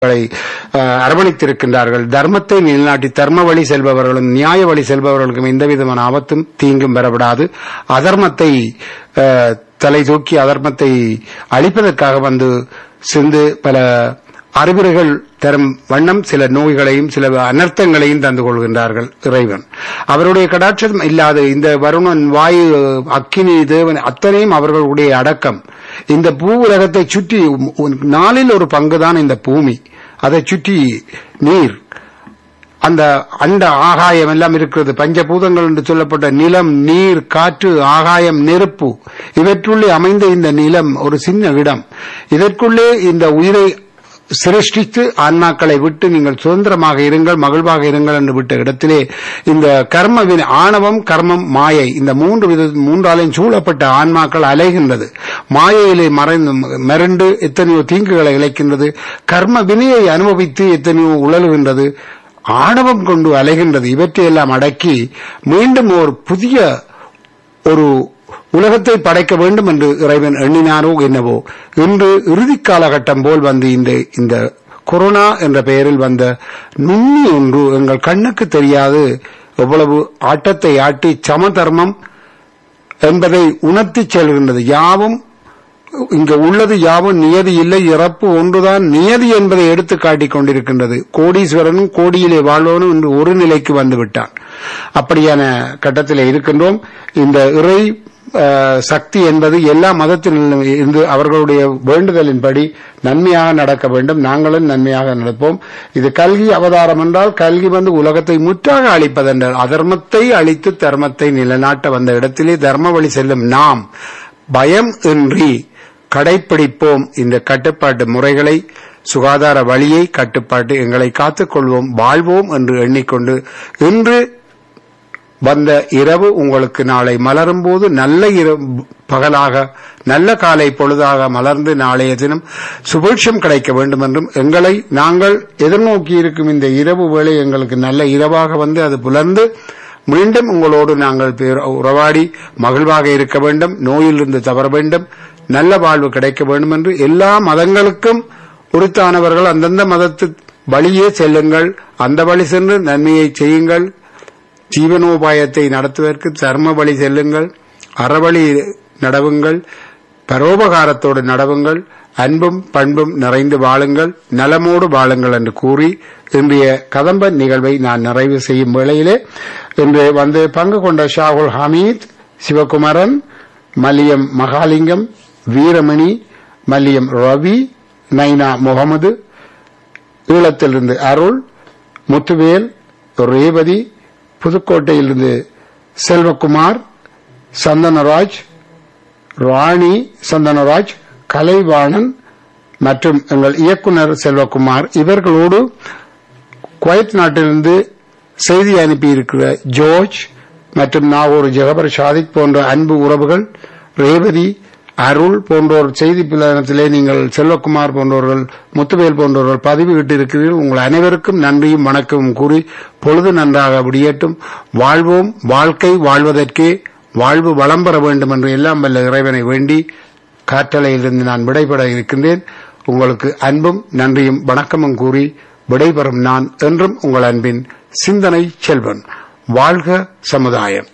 களை அஹ், அரவணைத்திருக்கின்றார்கள் தர்மத்தை நிலைநாட்டி தர்ம வழி செல்பவர்களும் நியாய வழி செல்பவர்களுக்கும் எந்த விதமான ஆபத்தும் தீங்கும் பெறப்படாது அதர்மத்தை அஹ், தலை தூக்கி அதர்மத்தை அழிப்பதற்காக வந்து சிந்து பல அறிவுரைகள் தரும் வண்ணம் சில நோய்களையும் சில அனர்த்தங்களையும் தந்து கொள்கின்றார்கள் இறைவன் அவருடைய கடாட்சம் இல்லாத இந்த வருணன் வாயு அக்கினி தேவன் அத்தனையும் அவர்களுடைய அடக்கம் இந்த பூ உலகத்தை சுற்றி உ- நாலில் ஒரு பங்குதான் இந்த பூமி அதை சுற்றி நீர் அந்த அண்ட ஆகாயம் எல்லாம் இருக்கிறது பஞ்சபூதங்கள் என்று சொல்லப்பட்ட நிலம் நீர் காற்று ஆகாயம் நெருப்பு இவற்றுள்ளே அமைந்த இந்த நிலம் ஒரு சின்ன இடம் இதற்குள்ளே இந்த உயிரை சிருஷ்டித்து ஆன்மாக்களை விட்டு நீங்கள் சுதந்திரமாக இருங்கள் மகிழ்வாக இருங்கள் என்று விட்ட இடத்திலே இந்த கர்ம வினை ஆணவம் கர்மம் மாயை இந்த மூன்று வித மூன்றாலையும் சூழப்பட்ட ஆன்மாக்கள் அலைகின்றது மாயையிலே மறைந்து மிரண்டு எத்தனையோ தீங்குகளை இழைக்கின்றது கர்ம வினையை அனுபவித்து எத்தனையோ உழலுகின்றது ஆணவம் கொண்டு அலைகின்றது இவற்றையெல்லாம் அடக்கி மீண்டும் ஒரு புதிய ஒரு உலகத்தை படைக்க வேண்டும் என்று இறைவன் எண்ணினாரோ என்னவோ இன்று இறுதி காலகட்டம் போல் வந்து இந்த இந்த கொரோனா என்ற பெயரில் வந்த நுண்ணி ஒன்று எங்கள் கண்ணுக்கு தெரியாது எவ்வளவு ஆட்டத்தை ஆட்டி சமதர்மம் என்பதை உணர்த்திச் செல்கின்றது யாவும் இங்க உள்ளது யாவும் நியதி இல்லை இறப்பு ஒன்றுதான் நியதி என்பதை எடுத்து காட்டிக் கொண்டிருக்கின்றது கோடீஸ்வரனும் கோடியிலே வாழ்வனும் இன்று ஒரு நிலைக்கு வந்து விட்டான் அப்படியான கட்டத்திலே இருக்கின்றோம் இந்த இறை அஹ், சக்தி என்பது எல்லா மதத்திலும் இருந்து அவர்களுடைய வேண்டுதலின்படி நன்மையாக நடக்க வேண்டும் நாங்களும் நன்மையாக நடப்போம் இது கல்கி அவதாரம் என்றால் கல்கி வந்து உலகத்தை முற்றாக அழிப்பதென்றால் அதர்மத்தை அழித்து தர்மத்தை நிலைநாட்ட வந்த இடத்திலே தர்ம வழி செல்லும் நாம் பயம் இன்றி கடைப்பிடிப்போம் இந்த கட்டுப்பாட்டு முறைகளை சுகாதார வழியை கட்டுப்பாட்டு எங்களை காத்துக்கொள்வோம் வாழ்வோம் என்று எண்ணிக்கொண்டு இன்று வந்த இரவு உங்களுக்கு நாளை மலரும் போது நல்ல இரவு பகலாக நல்ல காலை பொழுதாக மலர்ந்து நாளைய தினம் சுபிட்சம் கிடைக்க வேண்டும் என்றும் எங்களை நாங்கள் எதிர்நோக்கி இருக்கும் இந்த இரவு வேளை எங்களுக்கு நல்ல இரவாக வந்து அது புலர்ந்து மீண்டும் உங்களோடு நாங்கள் பேர் உறவாடி மகிழ்வாக இருக்க வேண்டும் நோயிலிருந்து தவற வேண்டும் நல்ல வாழ்வு கிடைக்க வேண்டும் என்று எல்லா மதங்களுக்கும் உரித்தானவர்கள் அந்தந்த மதத்து வழியே செல்லுங்கள் அந்த வழி சென்று நன்மையை செய்யுங்கள் ஜீவனோபாயத்தை நடத்துவதற்கு தர்ம வழி செல்லுங்கள் அறவழி நடவுங்கள் பரோபகாரத்தோடு நடவுங்கள் அன்பும் பண்பும் நிறைந்து வாழுங்கள் நலமோடு வாழுங்கள் என்று கூறி இன்றைய கதம்ப நிகழ்வை நான் நிறைவு செய்யும் வேளையிலே இன்று வந்து பங்கு கொண்ட ஷாகுல் ஹமீத் சிவகுமரன் மல்லியம் மகாலிங்கம் வீரமணி மல்லியம் ரவி நைனா முகமது ஈழத்திலிருந்து அருள் முத்துவேல் ரேவதி புதுக்கோட்டையிலிருந்து செல்வகுமார் சந்தனராஜ் ராணி சந்தனராஜ் கலைவாணன் மற்றும் எங்கள் இயக்குனர் செல்வகுமார் இவர்களோடு குவைத் நாட்டிலிருந்து செய்தி அனுப்பியிருக்கிற ஜோர்ஜ் மற்றும் நாகூர் ஜெகபர் ஷாதிக் போன்ற அன்பு உறவுகள் ரேவதி அருள் போன்றோர் செய்தி பிளனத்திலே நீங்கள் செல்வகுமார் போன்றவர்கள் முத்துவேல் போன்றவர்கள் பதிவு இருக்கிறீர்கள் உங்கள் அனைவருக்கும் நன்றியும் வணக்கமும் கூறி பொழுது நன்றாக விடியட்டும் வாழ்வோம் வாழ்க்கை வாழ்வதற்கே வாழ்வு வளம் பெற வேண்டும் என்று எல்லாம் வல்ல இறைவனை வேண்டி காற்றலையிலிருந்து நான் விடைபெற இருக்கின்றேன் உங்களுக்கு அன்பும் நன்றியும் வணக்கமும் கூறி விடைபெறும் நான் என்றும் உங்கள் அன்பின் சிந்தனை செல்வன் வாழ்க சமுதாயம்